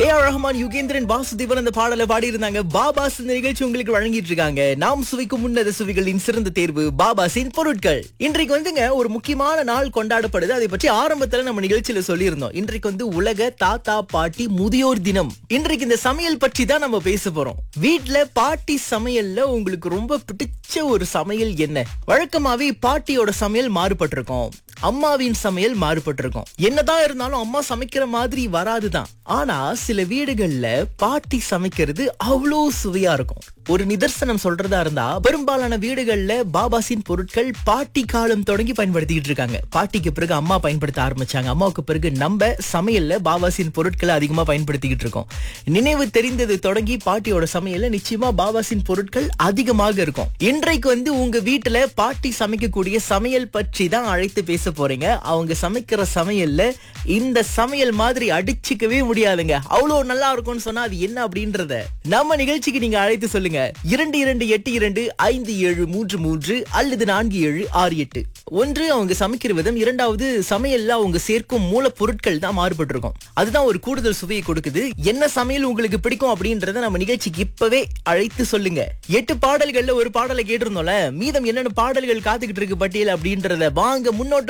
ஏ R Rahman Yugendran Vasudevan அந்த பாடலை பாடி இருந்தாங்க பாபாஸ் இந்த நிகழ்ச்சி உங்களுக்கு வழங்கிட்டு இருக்காங்க நாம் சுவைக்கும் உன்னத சுவைகளின் சிறந்த தேர்வு பாபாஸின் பொருட்கள் இன்றைக்கு வந்துங்க ஒரு முக்கியமான நாள் கொண்டாடப்படுது அதை பற்றி ஆரம்பத்துல நம்ம நிகழ்ச்சியில சொல்லியிருந்தோம் இன்றைக்கு வந்து உலக தாத்தா பாட்டி முதியோர் தினம் இன்றைக்கு இந்த சமையல் பற்றி தான் நம்ம பேச போறோம் வீட்ல பாட்டி சமையல்ல உங்களுக்கு ரொம்ப பிடிச்ச ஒரு சமையல் என்ன வழக்கமாவே பாட்டியோட சமையல் மாறுபட்டிருக்கும் அம்மாவின் சமையல் மாறுபட்டிருக்கும் என்னதான் இருந்தாலும் அம்மா சமைக்கிற மாதிரி வராதுதான் ஆனா சில வீடுகள்ல பாட்டி சமைக்கிறது அவ்வளோ சுவையா இருக்கும் ஒரு நிதர்சனம் சொல்றதா இருந்தா பெரும்பாலான வீடுகள்ல பாபாசின் பொருட்கள் பாட்டி காலம் தொடங்கி பயன்படுத்திக்கிட்டு இருக்காங்க பாட்டிக்கு பிறகு அம்மா பயன்படுத்த ஆரம்பிச்சாங்க அம்மாவுக்கு பிறகு நம்ம சமையல்ல பாபாசின் பொருட்களை அதிகமா பயன்படுத்திக்கிட்டு இருக்கோம் நினைவு தெரிந்தது தொடங்கி பாட்டியோட சமையல்ல நிச்சயமா பாபாசின் பொருட்கள் அதிகமாக இருக்கும் இன்றைக்கு வந்து உங்க வீட்டுல பாட்டி சமைக்கக்கூடிய சமையல் பற்றி தான் அழைத்து பேச போறீங்க அவங்க சமைக்கிற சமையல்ல இந்த சமையல் மாதிரி அடிச்சுக்கவே முடியாதுங்க அவ்வளவு நல்லா இருக்கும்னு சொன்னா அது என்ன அப்படின்றத நம்ம நிகழ்ச்சிக்கு நீங்க அழைத்து சொல்லுங்க இரண்டு இரண்டு எட்டு இரண்டு ஐந்து ஏழு மூன்று மூன்று அல்லது நான்கு ஏழு ஆறு எட்டு ஒன்று அவங்க சமைக்கிற விதம் இரண்டாவது சமையல்ல அவங்க சேர்க்கும் மூலப்பொருட்கள் தான் மாறுபட்டிருக்கும் அதுதான் ஒரு கூடுதல் சுவையை கொடுக்குது என்ன சமையல் உங்களுக்கு பிடிக்கும் அப்படின்றத நம்ம நிகழ்ச்சிக்கு இப்பவே அழைத்து சொல்லுங்க எட்டு பாடல்கள்ல ஒரு பாடலை கேட்டிருந்தோம்ல மீதம் என்னென்ன பாடல்கள் காத்துக்கிட்டு இருக்கு பட்டியல் அப்படின்றத வாங்க முன்னோட்டம்